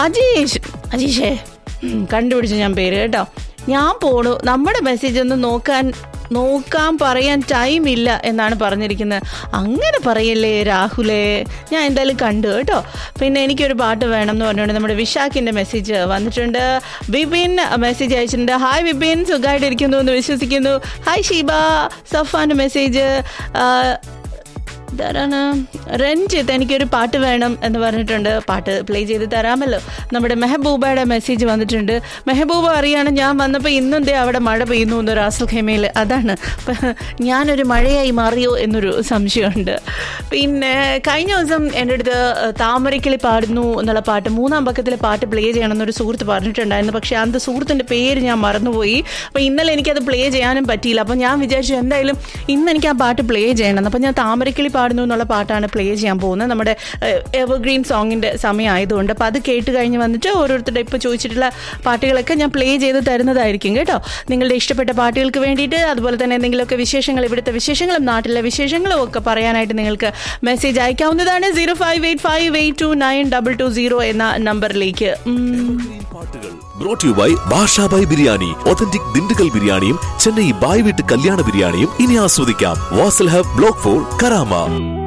അജീഷ് അജീഷേ ഉം, കണ്ടുപിടിച്ചു ഞാൻ പേര് കേട്ടോ ഞാൻ പോണു നമ്മുടെ മെസ്സേജ് ഒന്ന് നോക്കാൻ നോക്കാൻ പറയാൻ ടൈം ഇല്ല എന്നാണ് പറഞ്ഞിരിക്കുന്നത് അങ്ങനെ പറയല്ലേ രാഹുലേ ഞാൻ എന്തായാലും കണ്ടു കേട്ടോ പിന്നെ എനിക്കൊരു പാട്ട് വേണം എന്ന് പറഞ്ഞുകൊണ്ട് നമ്മുടെ വിശാഖിൻ്റെ മെസ്സേജ് വന്നിട്ടുണ്ട് വിപിൻ മെസ്സേജ് അയച്ചിട്ടുണ്ട് ഹായ് വിപിൻ സുഖമായിട്ടിരിക്കുന്നു എന്ന് വിശ്വസിക്കുന്നു ഹായ് ഷീബ സഫാൻ്റെ മെസ്സേജ് ഇതാരാണ് രഞ്ജിത്ത് എനിക്കൊരു പാട്ട് വേണം എന്ന് പറഞ്ഞിട്ടുണ്ട് പാട്ട് പ്ലേ ചെയ്ത് തരാമല്ലോ നമ്മുടെ മെഹബൂബയുടെ മെസ്സേജ് വന്നിട്ടുണ്ട് മെഹബൂബ അറിയാണ് ഞാൻ വന്നപ്പോൾ ഇന്നും ദേ അവിടെ മഴ പെയ്യുന്നു എന്ന് റാസൽ ഖേമയിൽ അതാണ് അപ്പൊ ഞാനൊരു മഴയായി മാറിയോ എന്നൊരു സംശയമുണ്ട് പിന്നെ കഴിഞ്ഞ ദിവസം എൻ്റെ അടുത്ത് താമരക്കിളി പാടുന്നു എന്നുള്ള പാട്ട് മൂന്നാം പക്കത്തിലെ പാട്ട് പ്ലേ ചെയ്യണമെന്നൊരു സുഹൃത്ത് പറഞ്ഞിട്ടുണ്ടായിരുന്നു പക്ഷേ അന്ത് സുഹൃത്തിൻ്റെ പേര് ഞാൻ മറന്നുപോയി അപ്പോൾ ഇന്നലെ എനിക്കത് പ്ലേ ചെയ്യാനും പറ്റിയില്ല അപ്പോൾ ഞാൻ വിചാരിച്ചു എന്തായാലും ഇന്ന് എനിക്ക് ആ പാട്ട് പ്ലേ ചെയ്യണം അപ്പോൾ ഞാൻ താമരക്കിളി പാടുന്നു എന്നുള്ള പാട്ടാണ് പ്ലേ ചെയ്യാൻ പോകുന്നത് നമ്മുടെ എവർഗ്രീൻ സോങ്ങിൻ്റെ സമയമായതുകൊണ്ട് അപ്പോൾ അത് കേട്ട് കഴിഞ്ഞ് വന്നിട്ട് ഓരോരുത്തരുടെ ഇപ്പോൾ ചോദിച്ചിട്ടുള്ള പാട്ടുകളൊക്കെ ഞാൻ പ്ലേ ചെയ്ത് തരുന്നതായിരിക്കും കേട്ടോ നിങ്ങളുടെ ഇഷ്ടപ്പെട്ട പാട്ടുകൾക്ക് വേണ്ടിയിട്ട് അതുപോലെ തന്നെ എന്തെങ്കിലുമൊക്കെ വിശേഷങ്ങൾ ഇവിടുത്തെ വിശേഷങ്ങളും നാട്ടിലെ വിശേഷങ്ങളും ഒക്കെ പറയാനായിട്ട് നിങ്ങൾക്ക് മെസ്സേജ് അയക്കാവുന്നതാണ് zero five eight five eight two nine double two zero എന്ന നമ്പറിലേക്ക് ഉം. പാട്ടുകൾ brought you by Bashabhai biryani authentic Dindigul ബിരിയാണിയും ചെന്നൈ ബായ് വീട്ട് കല്യാണ ബിരിയാണിയും ഇനി ആസ്വദിക്കാം Vasal hub block four Karama